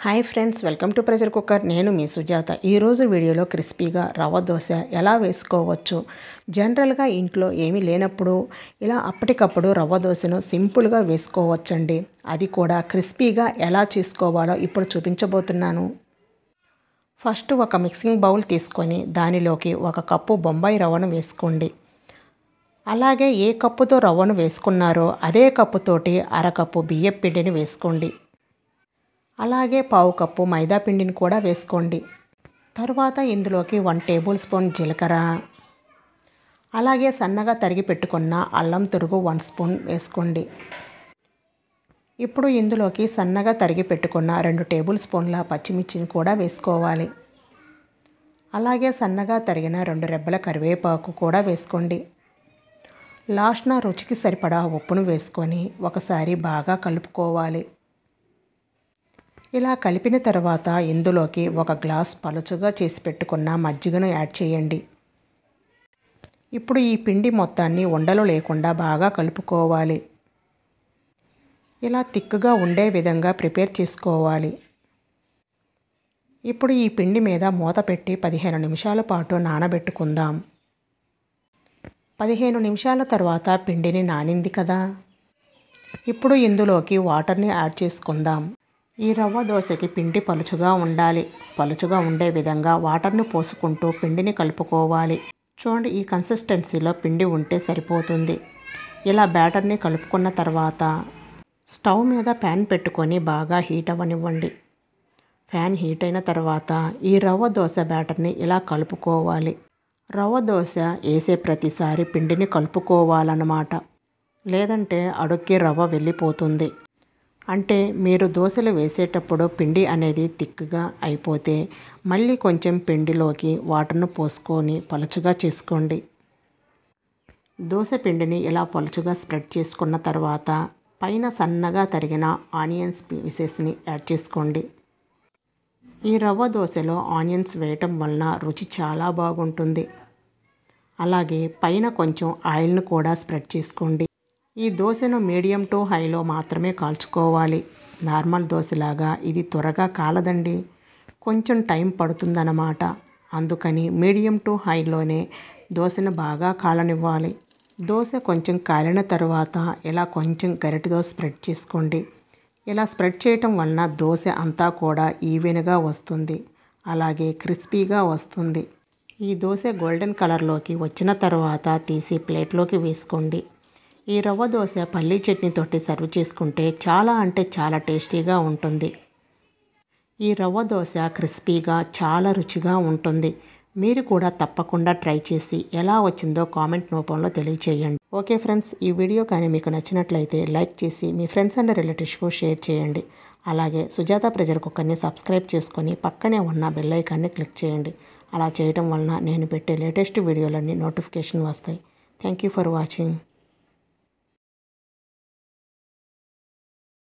hi friends welcome to pressure cooker నేను మీ సుజాత ఈరోజు వీడియోలో క్రిస్పీగా రవ్వ దోశ ఎలా వేసుకోవచ్చు జనరల్గా ఇంట్లో ఏమీ లేనప్పుడు ఇలా అప్పటికప్పుడు రవ్వ దోశను సింపుల్గా వేసుకోవచ్చండి అది కూడా క్రిస్పీగా ఎలా చేసుకోవాలో ఇప్పుడు చూపించబోతున్నాను ఫస్ట్ ఒక మిక్సింగ్ బౌల్ తీసుకొని దానిలోకి ఒక కప్పు బొంబాయి రవ్వను వేసుకోండి అలాగే ఏ కప్పుతో రవ్వను వేసుకున్నారో అదే కప్పుతోటి అరకప్పు బియ్యం పిండిని వేసుకోండి అలాగే పావు కప్పు మైదా పిండిని కూడా వేసుకోండి తర్వాత ఇందులోకి వన్ టేబుల్ స్పూన్ జీలకర్ర అలాగే సన్నగా తరిగి పెట్టుకున్న అల్లం తురుగు వన్ స్పూన్ వేసుకోండి ఇప్పుడు ఇందులోకి సన్నగా తరిగి పెట్టుకున్న రెండు టేబుల్ స్పూన్ల పచ్చిమిర్చిని కూడా వేసుకోవాలి అలాగే సన్నగా తరిగిన రెండు రెబ్బల కరివేపాకు కూడా వేసుకోండి లాస్ట్న రుచికి సరిపడా ఉప్పును వేసుకొని ఒకసారి బాగా కలుపుకోవాలి ఇలా కలిపిన తర్వాత ఇందులోకి ఒక గ్లాస్ పలుచగా చేసి పెట్టుకున్న మజ్జిగను యాడ్ చేయండి ఇప్పుడు ఈ పిండి మొత్తాన్ని ఉండలు లేకుండా బాగా కలుపుకోవాలి ఇలా తిక్కుగా ఉండే విధంగా ప్రిపేర్ చేసుకోవాలి ఇప్పుడు ఈ పిండి మీద మూత పెట్టి పదిహేను నిమిషాల పాటు నానబెట్టుకుందాం పదిహేను నిమిషాల తర్వాత పిండిని నానింది కదా ఇప్పుడు ఇందులోకి వాటర్ని యాడ్ చేసుకుందాం ఈ రవ్వ దోశకి పిండి పలుచుగా ఉండాలి పలుచుగా ఉండే విధంగా వాటర్ని పోసుకుంటూ పిండిని కలుపుకోవాలి చూడండి ఈ కన్సిస్టెన్సీలో పిండి ఉంటే సరిపోతుంది ఇలా బ్యాటర్ని కలుపుకున్న తర్వాత స్టవ్ మీద ప్యాన్ పెట్టుకొని బాగా హీట్ అవ్వనివ్వండి ఫ్యాన్ హీట్ అయిన తర్వాత ఈ రవ్వ దోశ బ్యాటర్ని ఇలా కలుపుకోవాలి రవ్వ దోశ వేసే ప్రతిసారి పిండిని కలుపుకోవాలన్నమాట లేదంటే అడుక్కి రవ్వ వెళ్ళిపోతుంది అంటే మీరు దోశలు వేసేటప్పుడు పిండి అనేది తిక్కుగా అయిపోతే మళ్ళీ కొంచెం పిండిలోకి వాటర్ను పోసుకొని పలుచుగా చేసుకోండి దోశ పిండిని ఇలా పలుచుగా స్ప్రెడ్ చేసుకున్న తర్వాత పైన సన్నగా తరిగిన ఆనియన్స్ పీసెస్ని యాడ్ చేసుకోండి ఈ రవ్వ దోశలో ఆనియన్స్ వేయటం వలన రుచి చాలా బాగుంటుంది అలాగే పైన కొంచెం ఆయిల్ను కూడా స్ప్రెడ్ చేసుకోండి ఈ దోశను మీడియం టు హైలో మాత్రమే కాల్చుకోవాలి నార్మల్ దోశలాగా ఇది త్వరగా కాలదండి కొంచెం టైం పడుతుందన్నమాట అందుకని మీడియం టు హైలోనే దోశను బాగా కాలనివ్వాలి దోశ కొంచెం కాలిన తర్వాత ఇలా కొంచెం గరిటెతో స్ప్రెడ్ చేసుకోండి ఇలా స్ప్రెడ్ చేయటం వలన దోశ అంతా కూడా ఈవెన్గా వస్తుంది అలాగే క్రిస్పీగా వస్తుంది ఈ దోశ గోల్డెన్ కలర్లోకి వచ్చిన తర్వాత తీసి ప్లేట్లోకి వేసుకోండి ఈ రవ్వ దోశ పల్లీ చట్నీతోటి సర్వ్ చేసుకుంటే చాలా అంటే చాలా టేస్టీగా ఉంటుంది ఈ రవ్వ దోశ క్రిస్పీగా చాలా రుచిగా ఉంటుంది మీరు కూడా తప్పకుండా ట్రై చేసి ఎలా వచ్చిందో కామెంట్ రూపంలో తెలియచేయండి ఓకే ఫ్రెండ్స్ ఈ వీడియో కానీ మీకు నచ్చినట్లయితే లైక్ చేసి మీ ఫ్రెండ్స్ అండ్ రిలేటివ్స్కు షేర్ చేయండి అలాగే సుజాత ప్రజల కుక్కర్ని సబ్స్క్రైబ్ చేసుకొని పక్కనే ఉన్న బెల్ ఐకాన్ని క్లిక్ చేయండి అలా చేయడం వలన నేను పెట్టే లేటెస్ట్ వీడియోలన్నీ నోటిఫికేషన్ వస్తాయి థ్యాంక్ యూ ఫర్ వాచింగ్